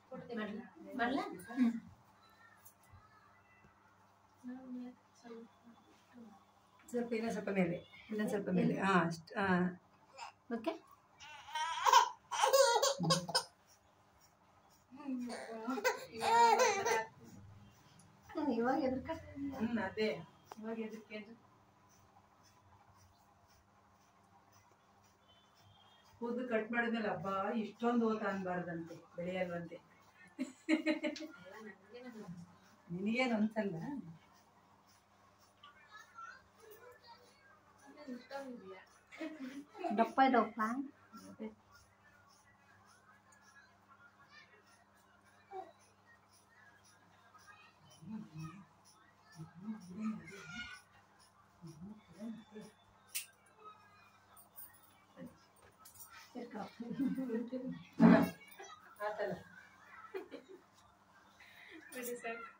ಮಾಡಲ ಸ್ವಲ್ಪ ಇನ್ನೂ ಸ್ವಲ್ಪ ಮೇಲೆ ಇನ್ನೊಂದು ಸ್ವಲ್ಪ ಮೇಲೆ ಹಾಂ ಅಷ್ಟು ಹಾಂ ಓಕೆ ಇವಾಗ ಎದ್ರಕ ಹ್ಞೂ ಅದೇ ಇವಾಗ ಎದಕ್ಕೆ ಅದು? ಕೂದಲು ಕಟ್ ಮಾಡಿದ್ಮೇಲೆ ಹಬ್ಬ ಇಷ್ಟೊಂದು ಓತ ಅನ್ಬಾರ್ದಂತೆ ಬೆಳೆಯಲ್ವಂತೆ ನಿನಗೇನು ಅನ್ಸಲ್ಲ ದಪ್ಪ ಇದಾವಪ್ಪ ಆತಲ್ಲ ಬಿಡಿ ಸಾಕು